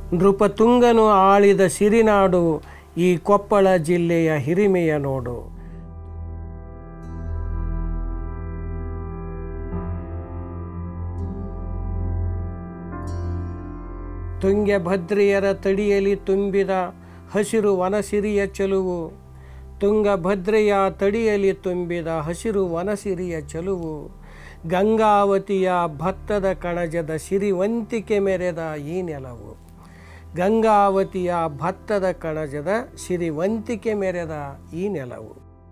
ನೃಪತುಂಗನು ಆಳಿದ ಸಿರಿನಾಡು ಈ ಕೊಪ್ಪಳ ಜಿಲ್ಲೆಯ ಹಿರಿಮೆಯ ನೋಡು ತುಂಗಭದ್ರೆಯರ ತಡಿಯಲಿ ತುಂಬಿದ ಹಸಿರು ವನಸಿರಿಯ ಚೆಲುವು ತುಂಗಭದ್ರೆಯ ತಡಿಯಲಿ ತುಂಬಿದ ಹಸಿರು ವನಸಿರಿಯ ಚೆಲುವು ಗಂಗಾವತಿಯ ಭತ್ತದ ಕಣಜದ ಸಿರಿವಂತಿಕೆ ಮೆರೆದ ಈ ನೆಲವು ಗಂಗಾವತಿಯ ಭತ್ತದ ಕಣಜದ ಸಿರಿವಂತಿಕೆ ಮೆರೆದ ಈ ನೆಲವು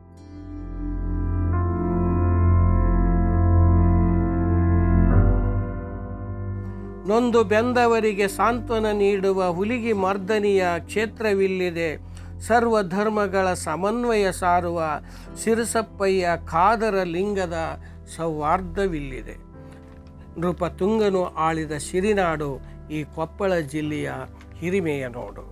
ನೊಂದು ಬೆಂದವರಿಗೆ ಸಾಂತ್ವನ ನೀಡುವ ಹುಲಿಗಿ ಮರ್ದನಿಯ ಕ್ಷೇತ್ರವಿಲ್ಲಿದೆ ಸರ್ವ ಧರ್ಮಗಳ ಸಮನ್ವಯ ಸಾರುವ ಸಿರಸಪ್ಪಯ್ಯ ಖಾದರ ಲಿಂಗದ ಸೌಹಾರ್ದವಿಲ್ಲಿದೆ ನೃಪತುಂಗನು ಆಳಿದ ಸಿರಿನಾಡು ಈ ಕೊಪ್ಪಳ ಜಿಲ್ಲೆಯ ಹಿರಿಮೆಯ ನೋಡು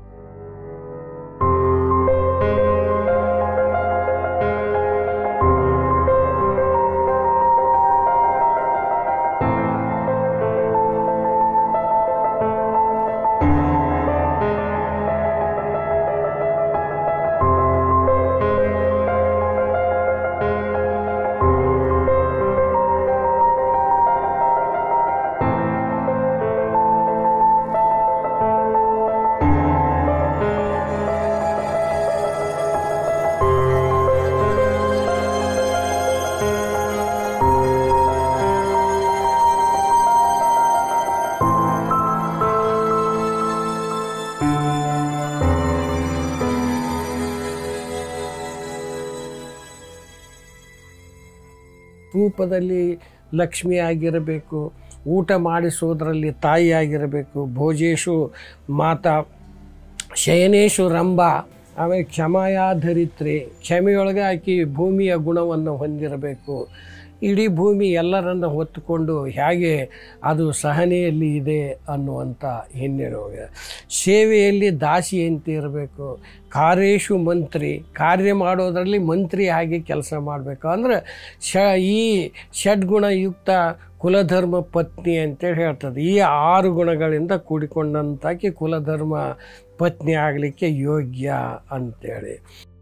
ರೂಪದಲ್ಲಿ ಲಕ್ಷ್ಮಿ ಆಗಿರಬೇಕು ಊಟ ಮಾಡಿಸೋದ್ರಲ್ಲಿ ತಾಯಿ ಆಗಿರಬೇಕು ಭೋಜೇಶು ಮಾತಾ ಶಯನೇಶು ರಂಭ ಆಮೇಲೆ ಕ್ಷಮಾಯಾಧರಿತ್ರಿ ಕ್ಷಮೆಯೊಳಗೆ ಆಕಿ ಭೂಮಿಯ ಗುಣವನ್ನು ಹೊಂದಿರಬೇಕು ಇಡೀ ಭೂಮಿ ಎಲ್ಲರನ್ನು ಹೊತ್ತುಕೊಂಡು ಹೇಗೆ ಅದು ಸಹನೆಯಲ್ಲಿ ಇದೆ ಅನ್ನುವಂಥ ಹಿನ್ನೆಲೆ ಸೇವೆಯಲ್ಲಿ ದಾಸಿಯಂತೆ ಇರಬೇಕು ಕಾರ್ಯೇಶು ಮಂತ್ರಿ ಕಾರ್ಯ ಮಾಡೋದರಲ್ಲಿ ಮಂತ್ರಿ ಆಗಿ ಕೆಲಸ ಮಾಡಬೇಕು ಅಂದ್ರೆ ಶ ಈ ಷಡ್ಗುಣಯುಕ್ತ ಕುಲಧರ್ಮ ಪತ್ನಿ ಅಂತೇಳಿ ಹೇಳ್ತದೆ ಈ ಆರು ಗುಣಗಳಿಂದ ಕೂಡಿಕೊಂಡಂತಾಕಿ ಕುಲಧರ್ಮ ಪತ್ನಿ ಆಗಲಿಕ್ಕೆ ಯೋಗ್ಯ ಅಂತೇಳಿ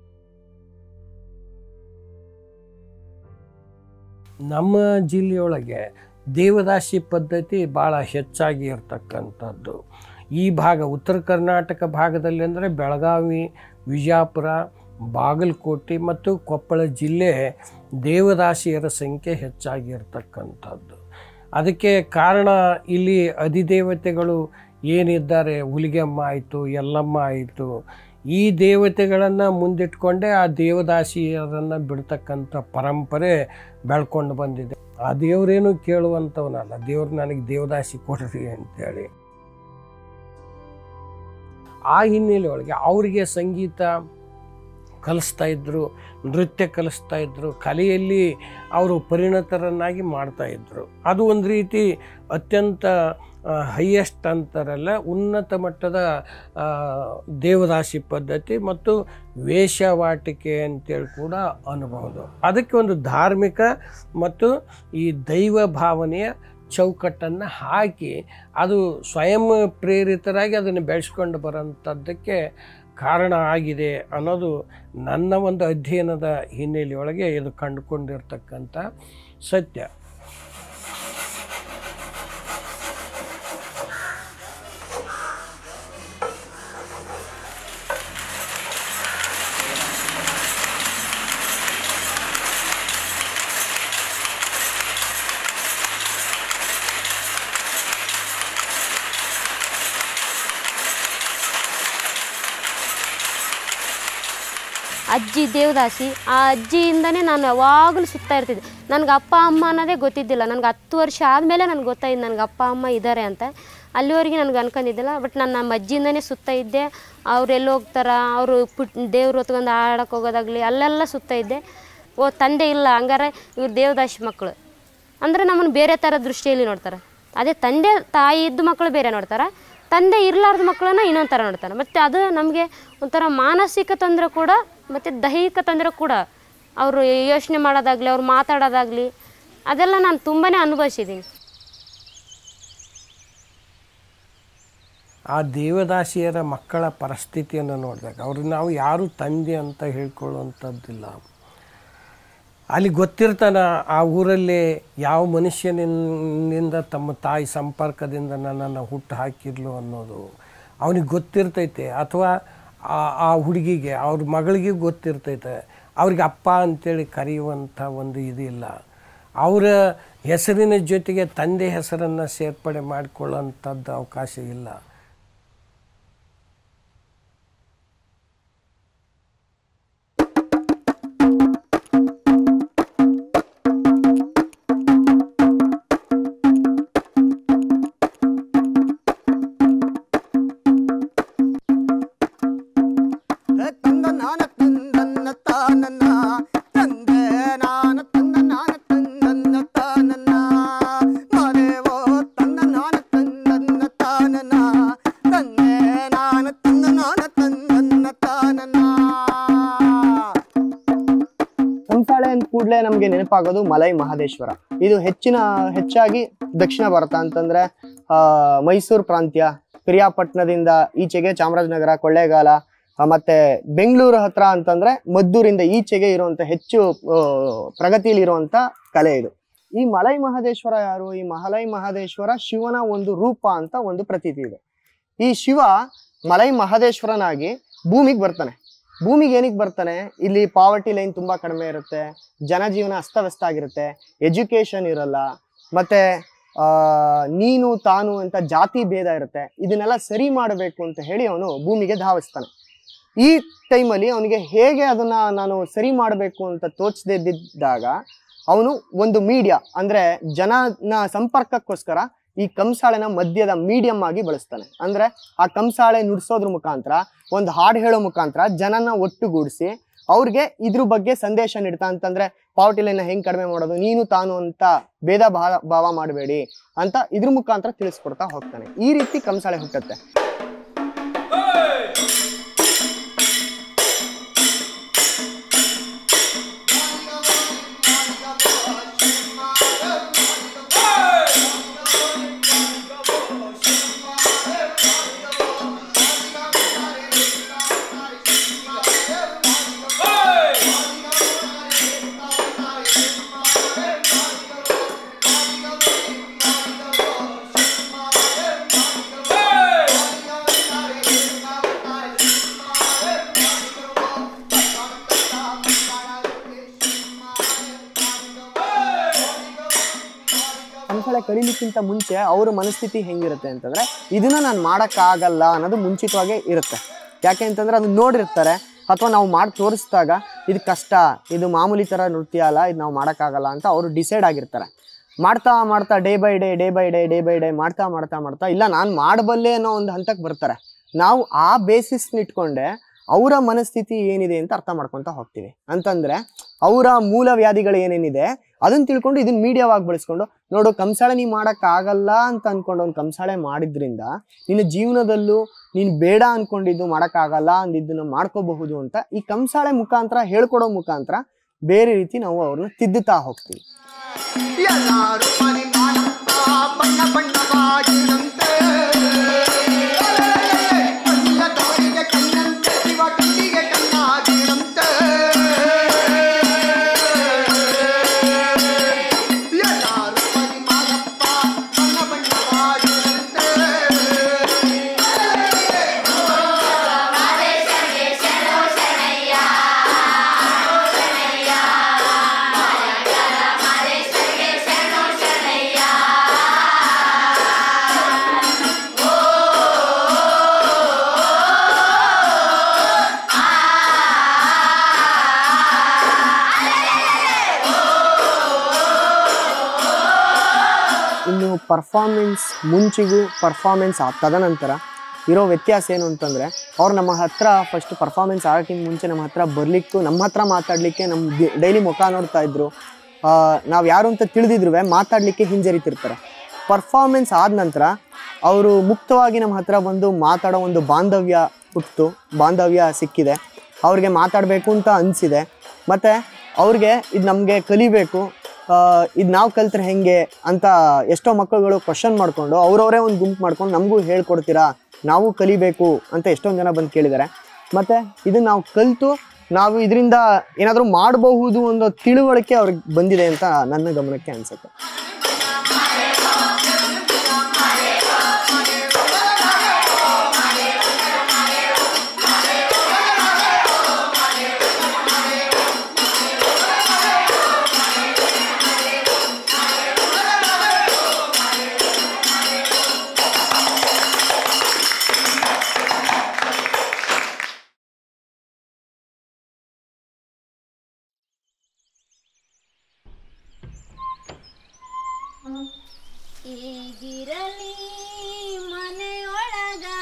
ನಮ್ಮ ಜಿಲ್ಲೆಯೊಳಗೆ ದೇವದಾಸಿ ಪದ್ಧತಿ ಭಾಳ ಹೆಚ್ಚಾಗಿ ಇರ್ತಕ್ಕಂಥದ್ದು ಈ ಭಾಗ ಉತ್ತರ ಕರ್ನಾಟಕ ಭಾಗದಲ್ಲಿ ಅಂದರೆ ಬೆಳಗಾವಿ ವಿಜಯಪುರ ಬಾಗಲಕೋಟೆ ಮತ್ತು ಕೊಪ್ಪಳ ಜಿಲ್ಲೆ ದೇವದಾಸಿಯರ ಸಂಖ್ಯೆ ಹೆಚ್ಚಾಗಿರ್ತಕ್ಕಂಥದ್ದು ಅದಕ್ಕೆ ಕಾರಣ ಇಲ್ಲಿ ಅಧಿದೇವತೆಗಳು ಏನಿದ್ದಾರೆ ಹುಲಿಗೆಮ್ಮ ಆಯಿತು ಎಲ್ಲಮ್ಮ ಆಯಿತು ಈ ದೇವತೆಗಳನ್ನು ಮುಂದಿಟ್ಕೊಂಡೇ ಆ ದೇವದಾಸಿಯರನ್ನು ಬಿಡ್ತಕ್ಕಂಥ ಪರಂಪರೆ ಬೆಳ್ಕೊಂಡು ಬಂದಿದೆ ಆ ದೇವರೇನು ಕೇಳುವಂಥವನಲ್ಲ ದೇವ್ರು ನನಗೆ ದೇವದಾಸಿ ಕೊಡ್ರಿ ಅಂತೇಳಿ ಆ ಹಿನ್ನೆಲೆ ಒಳಗೆ ಅವರಿಗೆ ಸಂಗೀತ ಕಲಿಸ್ತಾ ಇದ್ದರು ನೃತ್ಯ ಕಲಿಸ್ತಾ ಇದ್ದರು ಕಲೆಯಲ್ಲಿ ಅವರು ಪರಿಣತರನ್ನಾಗಿ ಮಾಡ್ತಾ ಇದ್ದರು ಅದು ಒಂದು ರೀತಿ ಅತ್ಯಂತ ಹೈಯೆಸ್ಟ್ ಅಂತಾರಲ್ಲ ಉನ್ನತ ಮಟ್ಟದ ಆ, ದೇವದಾಸಿ ಪದ್ಧತಿ ಮತ್ತು ವೇಷವಾಟಿಕೆ ಅಂತೇಳಿ ಕೂಡ ಅನ್ಬೋದು ಅದಕ್ಕೆ ಒಂದು ಧಾರ್ಮಿಕ ಮತ್ತು ಈ ದೈವ ಭಾವನೆಯ ಚೌಕಟ್ಟನ್ನು ಹಾಕಿ ಅದು ಸ್ವಯಂ ಪ್ರೇರಿತರಾಗಿ ಅದನ್ನು ಬೆಳೆಸ್ಕೊಂಡು ಬರೋಂಥದ್ದಕ್ಕೆ ಕಾರಣ ಆಗಿದೆ ಅನ್ನೋದು ನನ್ನ ಒಂದು ಅಧ್ಯಯನದ ಹಿನ್ನೆಲೆಯೊಳಗೆ ಇದು ಕಂಡುಕೊಂಡಿರ್ತಕ್ಕಂಥ ಸತ್ಯ ಅಜ್ಜಿ ದೇವದಾಸಿ ಆ ಅಜ್ಜಿಯಿಂದನೇ ನಾನು ಯಾವಾಗಲೂ ಸುತ್ತಾ ಇರ್ತಿದ್ದೆ ನನಗೆ ಅಪ್ಪ ಅಮ್ಮ ಅನ್ನೋದೇ ಗೊತ್ತಿದ್ದಿಲ್ಲ ನನಗೆ ಹತ್ತು ವರ್ಷ ಆದಮೇಲೆ ನನಗೆ ಗೊತ್ತಾಯಿದ್ದು ನನಗೆ ಅಪ್ಪ ಅಮ್ಮ ಇದ್ದಾರೆ ಅಂತ ಅಲ್ಲಿವರೆಗೆ ನನಗೆ ಅನ್ಕೊಂಡಿದ್ದಿಲ್ಲ ಬಟ್ ನಾನು ನಮ್ಮ ಅಜ್ಜಿಯಿಂದನೇ ಸುತ್ತಾ ಇದ್ದೆ ಅವ್ರು ಎಲ್ಲಿ ಹೋಗ್ತಾರ ಅವರು ಪುಟ್ ದೇವ್ರು ಹೊತ್ಕೊಂಡು ಆಡಕ್ಕೆ ಹೋಗೋದಾಗಲಿ ಅಲ್ಲೆಲ್ಲ ಸುತ್ತಾ ಇದ್ದೆ ಓ ತಂದೆ ಇಲ್ಲ ಹಂಗಾರೆ ಇವ್ರು ದೇವದಾಸಿ ಮಕ್ಕಳು ಅಂದರೆ ನಮ್ಮನ್ನು ಬೇರೆ ಥರ ದೃಷ್ಟಿಯಲ್ಲಿ ನೋಡ್ತಾರೆ ಅದೇ ತಂದೆ ತಾಯಿ ಇದ್ದ ಮಕ್ಕಳು ಬೇರೆ ನೋಡ್ತಾರೆ ತಂದೆ ಇರಲಾರ್ದ ಮಕ್ಕಳನ್ನ ಇನ್ನೊಂದು ಥರ ನೋಡ್ತಾರೆ ಮತ್ತು ಅದು ನಮಗೆ ಒಂಥರ ಮಾನಸಿಕ ತೊಂದರೆ ಕೂಡ ಮತ್ತು ದೈಹಿಕ ತೊಂದರೆ ಕೂಡ ಅವರು ಯೋಚನೆ ಮಾಡೋದಾಗಲಿ ಅವ್ರು ಮಾತಾಡೋದಾಗಲಿ ಅದೆಲ್ಲ ನಾನು ತುಂಬಾ ಅನುಭವಿಸಿದ್ದೀನಿ ಆ ದೇವದಾಸಿಯರ ಮಕ್ಕಳ ಪರಿಸ್ಥಿತಿಯನ್ನು ನೋಡಿದಾಗ ಅವ್ರಿಗೆ ನಾವು ಯಾರು ತಂದೆ ಅಂತ ಹೇಳ್ಕೊಳ್ಳುವಂಥದ್ದಿಲ್ಲ ಅಲ್ಲಿ ಗೊತ್ತಿರ್ತಾನ ಆ ಊರಲ್ಲಿ ಯಾವ ಮನುಷ್ಯನಿಂದ ತಮ್ಮ ತಾಯಿ ಸಂಪರ್ಕದಿಂದ ನನ್ನನ್ನು ಹುಟ್ಟು ಹಾಕಿರ್ಲು ಅನ್ನೋದು ಅವನಿಗೆ ಗೊತ್ತಿರ್ತೈತೆ ಅಥವಾ ಆ ಆ ಹುಡುಗಿಗೆ ಅವ್ರ ಮಗಳಿಗೆ ಗೊತ್ತಿರ್ತೈತೆ ಅವ್ರಿಗೆ ಅಪ್ಪ ಅಂತೇಳಿ ಕರೆಯುವಂಥ ಒಂದು ಇದಿಲ್ಲ ಅವರ ಹೆಸರಿನ ಜೊತೆಗೆ ತಂದೆ ಹೆಸರನ್ನು ಸೇರ್ಪಡೆ ಮಾಡಿಕೊಳ್ಳೋಂಥದ್ದು ಅವಕಾಶ ಇಲ್ಲ ತಂದ ನಾನ ತಂದನ್ನ ತಾನನ್ನ ತಂದೆ ನಾನ ತಂದ ನಾನ ತಂದನ್ನ ತಾನನ್ನ ಮರೆವೋ ತಂದ ನಾನ ತಂದನ್ನ ತಾನನ್ನ ತಂದೆ ನಾನ ತಂದ ನಾನ ತಂದನ್ನ ತಾನನ್ನ ಕಂಸಾಳೆ ಅಂದ ಕೂಡಲೇ ನಮಗೆ ನೆನಪಾಗೋದು ಮಲೈ ಮಹದೇಶ್ವರ ಇದು ಹೆಚ್ಚಿನ ಹೆಚ್ಚಾಗಿ ದಕ್ಷಿಣ ಭಾರತ ಅಂತಂದ್ರೆ ಆ, ಮೈಸೂರು ಪ್ರಾಂತ್ಯ ಪಿರಿಯಾಪಟ್ಟಣದಿಂದ ಈಚೆಗೆ ಚಾಮರಾಜನಗರ ಕೊಳ್ಳೇಗಾಲ ಆ, ಮತ್ತೆ ಬೆಂಗಳೂರು ಹತ್ರ ಅಂತಂದ್ರೆ ಮದ್ದೂರಿಂದ ಈಚೆಗೆ ಇರುವಂತ ಹೆಚ್ಚು ಆ, ಪ್ರಗತಿಯಲ್ಲಿರುವಂತ ಕಲೆ ಇದು ಈ ಮಲೈ ಮಹದೇಶ್ವರ ಯಾರು ಈ ಮಲೈ ಮಹದೇಶ್ವರ ಶಿವನ ಒಂದು ರೂಪ ಅಂತ ಒಂದು ಪ್ರತೀತಿ ಇದೆ ಈ ಶಿವ ಮಲೈ ಮಹದೇಶ್ವರನಾಗಿ ಭೂಮಿಗೆ ಬರ್ತಾನೆ ಭೂಮಿಗೆ ಏನಕ್ಕೆ ಬರ್ತಾನೆ ಇಲ್ಲಿ ಪಾವರ್ಟಿ ಲೈನ್ ತುಂಬಾ ಕಡಿಮೆ ಇರುತ್ತೆ ಜನಜೀವನ ಅಸ್ತವ್ಯಸ್ತ ಆಗಿರುತ್ತೆ ಎಜುಕೇಶನ್ ಇರಲ್ಲ ಮತ್ತೆ ಆ, ನೀನು ತಾನು ಅಂತ ಜಾತಿ ಭೇದ ಇರುತ್ತೆ ಇದನ್ನೆಲ್ಲ ಸರಿ ಮಾಡಬೇಕು ಅಂತ ಹೇಳಿ ಅವನು ಭೂಮಿಗೆ ಧಾವಿಸ್ತಾನೆ ಈ ಟೈಮಲ್ಲಿ ಅವನಿಗೆ ಹೇಗೆ ಅದನ್ನ ನಾನು ಸರಿ ಮಾಡಬೇಕು ಅಂತ ತೋಚದಿದ್ದಾಗ ಅವನು ಒಂದು ಮೀಡಿಯಾ ಅಂದ್ರೆ ಜನನ ಸಂಪರ್ಕಕ್ಕೋಸ್ಕರ ಈ ಕಂಸಾಳೆನ ಮಧ್ಯದ ಮೀಡಿಯಂ ಆಗಿ ಬಳಸ್ತಾನೆ ಅಂದ್ರೆ ಆ ಕಂಸಾಳೆ ನುಡ್ಸೋದ್ರ ಮುಖಾಂತರ ಒಂದು ಹಾಡು ಹೇಳೋ ಮುಖಾಂತರ ಜನನ ಒಟ್ಟುಗೂಡಿಸಿ ಅವ್ರಿಗೆ ಇದ್ರ ಬಗ್ಗೆ ಸಂದೇಶ ನೀಡ್ತಾ ಅಂತಂದ್ರೆ ಪಾವರ್ಟಿ ಲೈನ್ ಹೆಂಗ್ ಕಡಿಮೆ ಮಾಡೋದು ನೀನು ತಾನು ಅಂತ ಭೇದ ಭಾವ ಭಾವ ಮಾಡಬೇಡಿ ಅಂತ ಇದ್ರ ಮುಖಾಂತರ ತಿಳಿಸ್ಕೊಡ್ತಾ ಹೋಗ್ತಾನೆ ಈ ರೀತಿ ಕಂಸಾಳೆ ಹುಟ್ಟುತ್ತೆ ಕಂಸಾಳೆ ಕರೀಲಿಕ್ಕಿಂತ ಮುಂಚೆ ಅವ್ರ ಮನಸ್ಥಿತಿ ಹೆಂಗಿರುತ್ತೆ ಅಂತಂದ್ರೆ ಇದನ್ನ ನಾನು ಮಾಡಕ್ಕಾಗಲ್ಲ ಅನ್ನೋದು ಮುಂಚಿತವಾಗೇ ಇರುತ್ತೆ ಯಾಕೆ ಅಂತಂದ್ರೆ ಅದನ್ನ ನೋಡಿರ್ತಾರೆ ಅಥವಾ ನಾವು ಮಾಡಿ ತೋರಿಸಿದಾಗ ಇದು ಕಷ್ಟ ಇದು ಮಾಮೂಲಿ ಥರ ನೃತ್ಯ ಅಲ್ಲ ಇದು ನಾವು ಮಾಡೋಕ್ಕಾಗಲ್ಲ ಅಂತ ಅವರು ಡಿಸೈಡ್ ಆಗಿರ್ತಾರೆ ಮಾಡ್ತಾ ಮಾಡ್ತಾ day by day day by day day by day ಮಾಡ್ತಾ ಮಾಡ್ತಾ ಮಾಡ್ತಾ ಇಲ್ಲ ನಾನು ಮಾಡಬಲ್ಲೆ ಅನ್ನೋ ಒಂದು ಹಂತಕ್ಕೆ ಬರ್ತಾರೆ ನಾವು ಆ ಬೇಸಿಸ್ನ ಇಟ್ಕೊಂಡೆ ಅವರ ಮನಸ್ಥಿತಿ ಏನಿದೆ ಅಂತ ಅರ್ಥ ಮಾಡ್ಕೊತ ಹೋಗ್ತೀವಿ ಅಂತಂದ್ರೆ ಅವರ ಮೂಲ ವ್ಯಾಧಿಗಳು ಏನೇನಿದೆ ಅದನ್ನ ತಿಳ್ಕೊಂಡು ಇದನ್ನ ಮೀಡಿಯಾವಾಗಿ ಬಳಸ್ಕೊಂಡು ನೋಡು ಕಂಸಾಳೆ ನೀ ಆಗಲ್ಲ ಅಂತ ಅನ್ಕೊಂಡು ಒಂದು ಕಂಸಾಳೆ ಮಾಡಿದ್ರಿಂದ ನಿನ್ನ ಜೀವನದಲ್ಲೂ ನೀನು ಬೇಡ ಅನ್ಕೊಂಡಿದ್ದು ಮಾಡೋಕ್ಕಾಗಲ್ಲ ಅಂದಿದ್ದನ್ನ ಮಾಡ್ಕೋಬಹುದು ಅಂತ ಈ ಕಂಸಾಳೆ ಮುಖಾಂತರ ಹೇಳ್ಕೊಡೋ ಮುಖಾಂತರ ಬೇರೆ ರೀತಿ ನಾವು ಅವ್ರನ್ನ ತಿದ್ದುತ್ತಾ ಹೋಗ್ತೀವಿ ಎಲ್ಲಾರು ಪರಿಮಾಣ ಬಣ್ಣ ಬಣ್ಣವಾಗಿರಂತೆ ಕಣ್ಣದವರಿಗೆ ಕಣ್ಣಂತೆ ಶಿವ ಕಣ್ಣಿಗೆ ಕಣ್ಣಾಗಿರಂತೆ ಎಲ್ಲಾರು ಪರಿಮಾಣಪ್ಪ ಬಣ್ಣ ಬಣ್ಣವಾಗಿರಂತೆ ಇನ್ನು ಪರ್ಫಾರ್ಮೆನ್ಸ್ ಮುಂಚಿಗೂ ಪರ್ಫಾರ್ಮೆನ್ಸ್ ತದನಂತರ ಇರೋ ವ್ಯತ್ಯಾಸ ಏನು ಅಂತಂದರೆ ಅವ್ರು ನಮ್ಮ ಹತ್ರ ಫಸ್ಟ್ ಪರ್ಫಾರ್ಮೆನ್ಸ್ ಆಗೋಕ್ಕಿಂತ ಮುಂಚೆ ನಮ್ಮ ಹತ್ರ ಬರಲಿಕ್ಕೂ ನಮ್ಮ ಹತ್ರ ಮಾತಾಡಲಿಕ್ಕೆ ನಮ್ಮ ಡೈಲಿ ಮುಖ ನೋಡ್ತಾ ಇದ್ರು ನಾವು ಯಾರು ಅಂತ ತಿಳಿದಿದ್ರು ಮಾತಾಡಲಿಕ್ಕೆ ಹಿಂಜರಿತಿರ್ತಾರೆ ಪರ್ಫಾರ್ಮೆನ್ಸ್ ಆದ ನಂತರ ಅವರು ಮುಕ್ತವಾಗಿ ನಮ್ಮ ಹತ್ರ ಬಂದು ಮಾತಾಡೋ ಒಂದು ಬಾಂಧವ್ಯ ಹುಟ್ಟಿತು ಬಾಂಧವ್ಯ ಸಿಕ್ಕಿದೆ ಅವ್ರಿಗೆ ಮಾತಾಡಬೇಕು ಅಂತ ಅನಿಸಿದೆ ಮತ್ತು ಅವ್ರಿಗೆ ಇದು ನಮಗೆ ಕಲಿಬೇಕು ಇದು ನಾವು ಕಲ್ತ್ರೆ ಹೆಂಗೆ ಅಂತ ಎಷ್ಟೋ ಮಕ್ಕಳುಗಳು ಕ್ವಶನ್ ಮಾಡ್ಕೊಂಡು ಅವ್ರವರೇ ಒಂದು ಗುಂಪು ಮಾಡ್ಕೊಂಡು ನಮಗೂ ಹೇಳ್ಕೊಡ್ತೀರಾ ನಾವು ಕಲಿಬೇಕು ಅಂತ ಎಷ್ಟೊಂದು ಜನ ಬಂದು ಕೇಳಿದ್ದಾರೆ ಮತ್ತು ಇದನ್ನು ನಾವು ಕಲಿತು ನಾವು ಇದರಿಂದ ಏನಾದರೂ ಮಾಡಬಹುದು ಅನ್ನೋ ತಿಳುವಳಿಕೆ ಅವ್ರಿಗೆ ಬಂದಿದೆ ಅಂತ ನನ್ನ ಗಮನಕ್ಕೆ ಅನಿಸುತ್ತೆ ಈಗಿರಲಿ ಮನೆಯೊಳಗ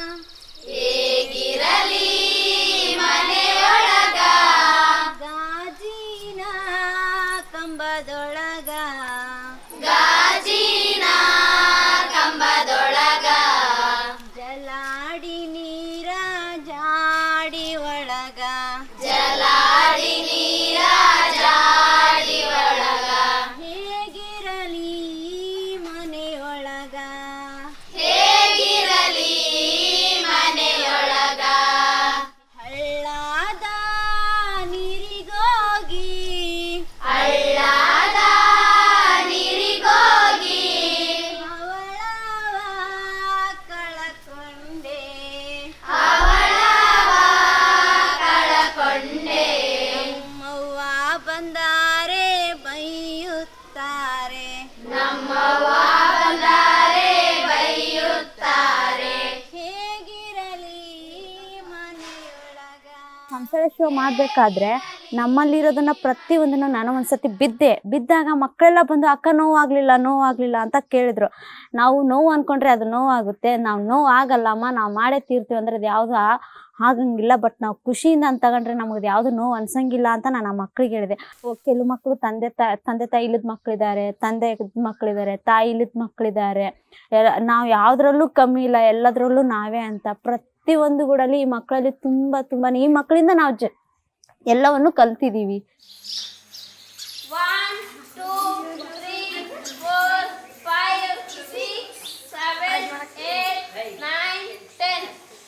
ಗಾಜಿನ ಕಂಬದೊಳಗ ಜಲಾಡಿ ನೀರ ಜಾಡಿ ಒಳಗ ಹೇಗಿರಲಿ ಮನೆಯೊಳಗ ಹಳ್ಳಾದ ನೀರಿಗೋಗಿ ಅವಳವ ಕಳಕೊಂಡೆ ನಮ್ಮವ್ವ ಬಂದಾರೆ ಬೈಯುತ್ತಾರೆ ಹೇಗಿರಲಿ ಮನೆಯೊಳಗ ಸಂಸಾರ ಶೋ ಮಾಡಬೇಕಾದ್ರೆ ನಮ್ಮಲ್ಲಿರೋದನ್ನ ಪ್ರತಿಯೊಂದನ್ನು ನಾನು ಒಂದ್ಸತಿ ಬಿದ್ದೆ ಬಿದ್ದಾಗ ಮಕ್ಕಳೆಲ್ಲ ಬಂದು ಅಕ್ಕ ನೋವು ಆಗಲಿಲ್ಲ ನೋವು ಆಗಲಿಲ್ಲ ಅಂತ ಕೇಳಿದ್ರು ನಾವು ನೋವು ಅಂದ್ಕೊಂಡ್ರೆ ಅದು ನೋವಾಗುತ್ತೆ ನಾವು ನೋವು ಆಗಲ್ಲಮ್ಮ ನಾವು ಮಾಡೇ ತೀರ್ತೀವಿ ಅಂದರೆ ಅದು ಯಾವುದು ಆಗಂಗಿಲ್ಲ ಬಟ್ ನಾವು ಖುಷಿಯಿಂದ ಅಂತ ತಗೊಂಡ್ರೆ ನಮಗೆ ಯಾವುದು ನೋವು ಅನ್ಸಂಗಿಲ್ಲ ಅಂತ ನಾನು ಆ ಮಕ್ಳಿಗೆ ಹೇಳಿದೆ ಓ, ಕೆಲವು ಮಕ್ಕಳು ತಂದೆ ತಾ ತಂದೆ ತಾಯಿ ಇಲ್ಲದ ಮಕ್ಕಳಿದ್ದಾರೆ ತಂದೆ ಮಕ್ಕಳಿದ್ದಾರೆ ತಾಯಿ ಇಲ್ಲದ ಮಕ್ಕಳಿದ್ದಾರೆ ನಾವು ಯಾವುದ್ರಲ್ಲೂ ಕಮ್ಮಿ ಇಲ್ಲ ಎಲ್ಲದರಲ್ಲೂ ನಾವೇ ಅಂತ ಪ್ರತಿಯೊಂದು ಗೂಡಲ್ಲಿ ಈ ಮಕ್ಕಳಲ್ಲಿ ತುಂಬ ತುಂಬಾ ಈ ಮಕ್ಕಳಿಂದ ನಾವು ಜ ಎಲ್ಲವನ್ನು ಕಲ್ತಿದ್ದೀವಿ One, two, three, four, five, six, seven, eight, nine, ten.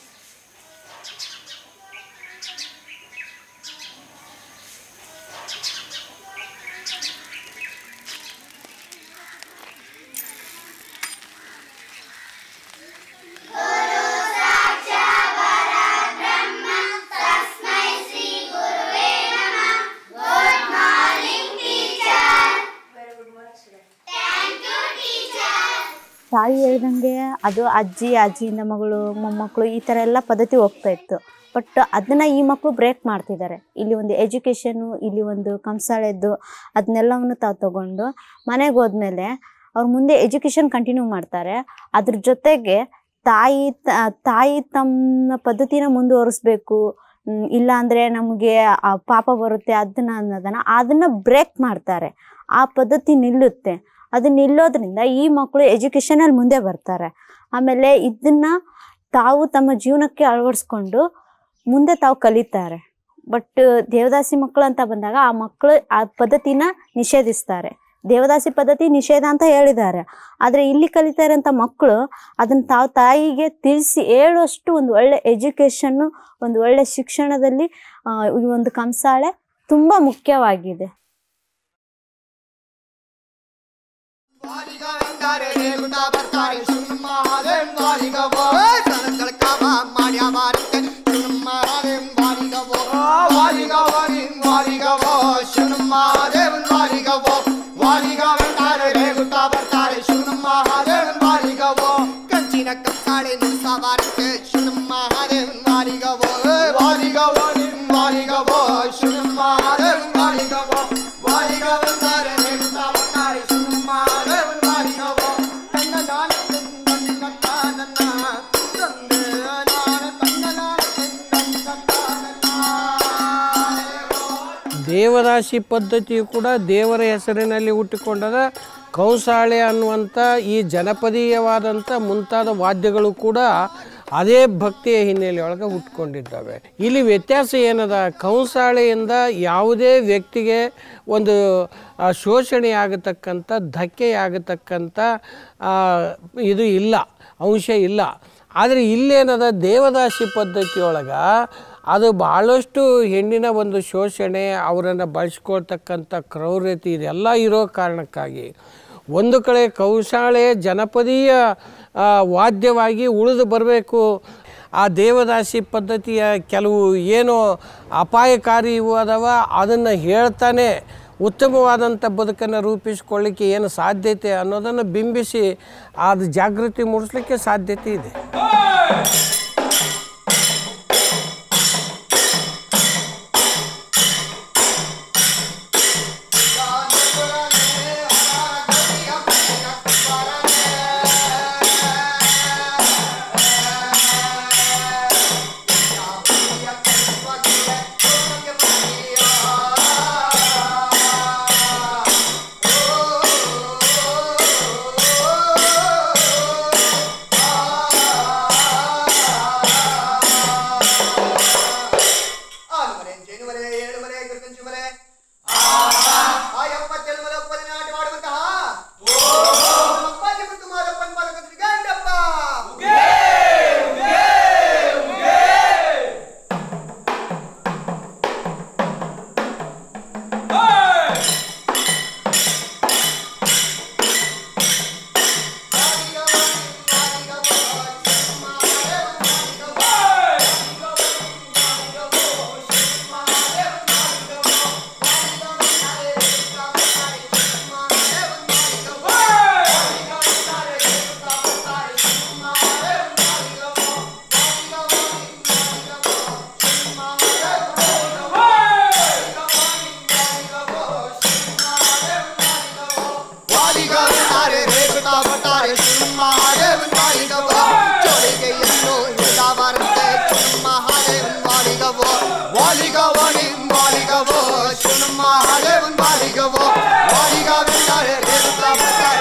ತಾಯಿ ಹೇಳ್ದಂಗೆ ಅದು ಅಜ್ಜಿ ಅಜ್ಜಿಯಿಂದ ಮಗಳು ಮೊಮ್ಮಕ್ಕಳು ಈ ಥರ ಎಲ್ಲ ಪದ್ಧತಿ ಹೋಗ್ತಾ ಇತ್ತು ಬಟ್ ಅದನ್ನ ಈ ಮಕ್ಕಳು ಬ್ರೇಕ್ ಮಾಡ್ತಿದ್ದಾರೆ ಇಲ್ಲಿ ಒಂದು ಎಜುಕೇಷನು ಇಲ್ಲಿ ಒಂದು ಕಂಸಾಳೆದ್ದು ಅದನ್ನೆಲ್ಲವನ್ನು ತಾವು ತಗೊಂಡು ಮನೆಗೆ ಹೋದ್ಮೇಲೆ ಅವ್ರು ಮುಂದೆ ಎಜುಕೇಷನ್ ಕಂಟಿನ್ಯೂ ಮಾಡ್ತಾರೆ ಅದ್ರ ಜೊತೆಗೆ ತಾಯಿ ತ- ತಾಯಿ ತಮ್ಮ ಪದ್ಧತಿನ ಮುಂದುವರಿಸ್ಬೇಕು ಹ್ಮ್, ಇಲ್ಲ ಅಂದರೆ ನಮಗೆ ಆ ಪಾಪ ಬರುತ್ತೆ ಅದನ್ನ ಅನ್ನೋದನ್ನ ಅದನ್ನು ಬ್ರೇಕ್ ಮಾಡ್ತಾರೆ ಆ ಪದ್ಧತಿ ನಿಲ್ಲುತ್ತೆ ಅದು ನಿಲ್ಲೋದ್ರಿಂದ ಈ ಮಕ್ಕಳು ಎಜುಕೇಷನಲ್ಲಿ ಮುಂದೆ ಬರ್ತಾರೆ ಆಮೇಲೆ ಇದನ್ನ ತಾವು ತಮ್ಮ ಜೀವನಕ್ಕೆ ಅಳವಡಿಸ್ಕೊಂಡು ಮುಂದೆ ತಾವು ಕಲಿತಾರೆ ಬಟ್ ದೇವದಾಸಿ ಮಕ್ಕಳು ಅಂತ ಬಂದಾಗ ಆ ಮಕ್ಕಳು ಆ ಪದ್ಧತಿನ ನಿಷೇಧಿಸ್ತಾರೆ ದೇವದಾಸಿ ಪದ್ಧತಿ ನಿಷೇಧ ಅಂತ ಹೇಳಿದ್ದಾರೆ ಆದರೆ ಇಲ್ಲಿ ಕಲಿತಾ ಇರೋಂಥ ಮಕ್ಕಳು ಅದನ್ನು ತಾವು ತಾಯಿಗೆ ತಿಳಿಸಿ ಹೇಳುವಷ್ಟು ಒಂದು ಒಳ್ಳೆ ಎಜುಕೇಷನ್ನು ಒಂದು ಒಳ್ಳೆ ಶಿಕ್ಷಣದಲ್ಲಿ ಆ, ಈ ಒಂದು ಕಂಸಾಳೆ ತುಂಬ ಮುಖ್ಯವಾಗಿದೆ ವಾಲಿಗವೆಂದರೆ ರೇಗುತ್ತಾ ಬರ್ತಾರೆ ಸುಮ್ಮ ಹಾದೇಂ ವಾಲಿಗವೋ ಸನಗಳ ಕಾಮ ಮಾಡ್ಯ ಮಾರಿಕೆ ಸುಮ್ಮ ಹಾದೇಂ ವಾಲಿಗವೋ ವಾಲಿಗವೋ ನಿನ್ ವಾಲಿಗವೋ ಸುಮ್ಮ ಹಾದೇಂ ವಾಲಿಗವೋ ವಾಲಿಗವೆಂದರೆ ರೇಗುತ್ತಾ ಬರ್ತಾರೆ ಸುಮ್ಮ ಹಾದೇಂ ವಾಲಿಗವೋ ಕಂಚಿನ ಕಪ್ಪಾಳೆ ನಿಲ್ಸವಾರಿಕೆ ಸುಮ್ಮ ಹಾದೇಂ ವಾಲಿಗವೋ ವಾಲಿಗವೋ ನಿನ್ ವಾಲಿಗವೋ ಸುಮ್ಮ ಹಾದೇಂ ವಾಲಿಗವೋ ವಾಲಿಗವೆಂದರೆ ರೇಗುತ್ತಾ ಬರ್ತಾರೆ ಸುಮ್ಮ ಹಾದೇಂ ವಾಲಿಗವೋ ತನ್ನ ನಾನ ತನ್ನ ತಾನನ್ನ ತಂದೆ ನಾನ ತನ್ನ ನಾನ ತನ್ನ ತಾನನ್ನ ದೇವದಾಸಿ ಪದ್ಧತಿಯು ಕೂಡ ದೇವರ ಹೆಸರಿನಲ್ಲಿ ಹುಟ್ಟಿಕೊಂಡದ ಕೌಸಾಳೆ ಅನ್ನುವಂಥ ಈ ಜನಪದೀಯವಾದಂಥ ಮುಂತಾದ ವಾದ್ಯಗಳು ಕೂಡ ಅದೇ ಭಕ್ತಿಯ ಹಿನ್ನೆಲೆಯೊಳಗೆ ಹುಟ್ಕೊಂಡಿದ್ದಾವೆ ಇಲ್ಲಿ ವ್ಯತ್ಯಾಸ ಏನದ ಕಂಸಾಳೆಯಿಂದ ಯಾವುದೇ ವ್ಯಕ್ತಿಗೆ ಒಂದು ಆ, ಶೋಷಣೆ ಆಗತಕ್ಕಂಥ ಧಕ್ಕೆ ಆಗತಕ್ಕಂಥ ಆ, ಇದು ಇಲ್ಲ ಅಂಶ ಇಲ್ಲ ಆದರೆ ಇಲ್ಲೇನದ ದೇವದಾಸಿ ಪದ್ಧತಿಯೊಳಗೆ ಅದು ಭಾಳಷ್ಟು ಹೆಣ್ಣಿನ ಒಂದು ಶೋಷಣೆ ಅವರನ್ನು ಬಳಸ್ಕೊಳ್ತಕ್ಕಂಥ ಕ್ರೌರ್ಯತೆ ಇದೆಲ್ಲ ಇರೋ ಕಾರಣಕ್ಕಾಗಿ ಒಂದು ಕಡೆ ಕೌಶಾಲೆ ಜನಪದೀಯ ಆ, ವಾದ್ಯವಾಗಿ ಉಳಿದು ಬರಬೇಕು ಆ ದೇವದಾಸಿ ಪದ್ಧತಿಯ ಕೆಲವು ಏನು ಅಪಾಯಕಾರಿ ಇವು ಅದಾವ ಅದನ್ನು ಹೇಳ್ತಾನೆ ಉತ್ತಮವಾದಂಥ ಬದುಕನ್ನು ರೂಪಿಸ್ಕೊಳ್ಳಿಕ್ಕೆ ಏನು ಸಾಧ್ಯತೆ ಅನ್ನೋದನ್ನು ಬಿಂಬಿಸಿ ಅದು ಜಾಗೃತಿ ಮೂಡಿಸ್ಲಿಕ್ಕೆ ಸಾಧ್ಯತೆ ಇದೆ ಆರು ಮನೆ ಜೇನು ಮನೆ ಏಳು ಮನೆ ಗುರುಕಂಚು ಮನೆ ಆ ಎಪ್ಪತ್ತೇಳು ಮನೆ ಒಪ್ಪನೆ ನಾಟಿ ಮಾಡುವಂತಹ ಅಪ್ಪಾಜಿ ಮತ್ತು ಮಾದಪ್ಪನ ಪಾಲಕರಿಗೆ ಗಂಡಪ್ಪ ವಾಲಿಗವನಾರೆ ರೇಗುತ್ತಾ ಬರ್ತಾರೆ ಸಿಂಹದೇವನ್ ವಾಲಿಗವ ಚೋಳಿಗೆಯನ್ನು ಹಿಡಿದವರಂತೆ ಸಿಂಹದೇವನ್ ವಾಲಿಗವ ವಾಲಿಗವ ನಿಮ್ ವಾಲಿಗವ ಸಿಂಹದೇವನ್ ವಾಲಿಗವ ವಾಲಿಗವೆಂದರೆ ರೇಗುತ್ತಾ ಬರ್ತಾರೆ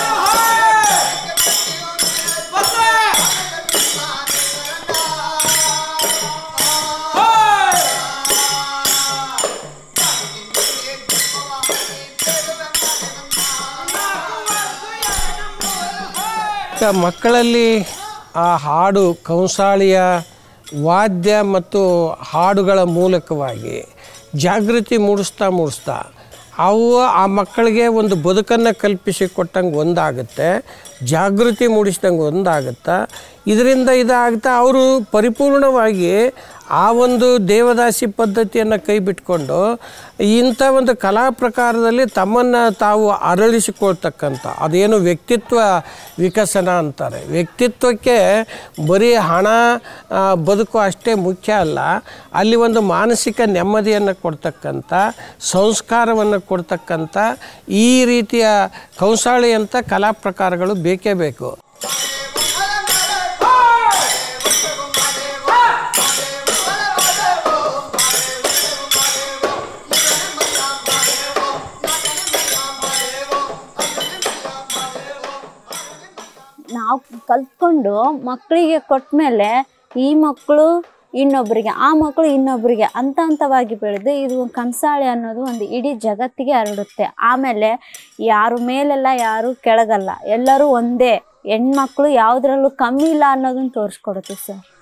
ಈಗ ಮಕ್ಕಳಲ್ಲಿ ಆ ಹಾಡು ಕಂಸಾಳಿಯ ವಾದ್ಯ ಮತ್ತು ಹಾಡುಗಳ ಮೂಲಕವಾಗಿ ಜಾಗೃತಿ ಮೂಡಿಸ್ತಾ ಮೂಡಿಸ್ತಾ ಅವು ಆ ಮಕ್ಕಳಿಗೆ ಒಂದು ಬದುಕನ್ನು ಕಲ್ಪಿಸಿ ಕೊಟ್ಟಂಗೆ ಒಂದಾಗುತ್ತೆ ಜಾಗೃತಿ ಮೂಡಿಸಿದಂಗೆ ಒಂದಾಗುತ್ತೆ ಇದರಿಂದ ಇದಾಗ್ತಾ ಅವರು ಪರಿಪೂರ್ಣವಾಗಿ ಆ ಒಂದು ದೇವದಾಸಿ ಪದ್ಧತಿಯನ್ನು ಕೈ ಬಿಟ್ಕೊಂಡು ಇಂಥ ಒಂದು ಕಲಾ ಪ್ರಕಾರದಲ್ಲಿ ತಮ್ಮನ್ನು ತಾವು ಅರಳಿಸಿಕೊಳ್ತಕ್ಕಂಥ ಅದೇನು ವ್ಯಕ್ತಿತ್ವ ವಿಕಸನ ಅಂತಾರೆ ವ್ಯಕ್ತಿತ್ವಕ್ಕೆ ಬರೀ ಹಣ ಆ, ಬದುಕು ಅಷ್ಟೇ ಮುಖ್ಯ ಅಲ್ಲ ಅಲ್ಲಿ ಒಂದು ಮಾನಸಿಕ ನೆಮ್ಮದಿಯನ್ನು ಕೊಡ್ತಕ್ಕಂಥ ಸಂಸ್ಕಾರವನ್ನು ಕೊಡ್ತಕ್ಕಂಥ ಈ ರೀತಿಯ ಕೌಶಾಳಿಯಂಥ ಕಲಾ ಪ್ರಕಾರಗಳು ಬೇಕೇ ಬೇಕು ನಾವು ಕಲ್ತ್ಕೊಂಡು ಮಕ್ಕಳಿಗೆ ಕೊಟ್ಮೇಲೆ ಈ ಮಕ್ಕಳು ಇನ್ನೊಬ್ಬರಿಗೆ ಆ ಮಕ್ಕಳು ಇನ್ನೊಬ್ಬರಿಗೆ ಹಂತ ಹಂತವಾಗಿ ಬೆಳೆದು ಇದು ಒಂದು ಕಂಸಾಳೆ ಅನ್ನೋದು ಒಂದು ಇಡೀ ಜಗತ್ತಿಗೆ ಹರಡುತ್ತೆ ಆಮೇಲೆ ಯಾರು ಮೇಲೆಲ್ಲ ಯಾರು ಕೆಳಗಲ್ಲ ಎಲ್ಲರೂ ಒಂದೇ ಹೆಣ್ಮಕ್ಳು ಯಾವುದ್ರಲ್ಲೂ ಕಮ್ಮಿ ಇಲ್ಲ ಅನ್ನೋದನ್ನ ತೋರಿಸ್ಕೊಡುತ್ತೆ ಸರ್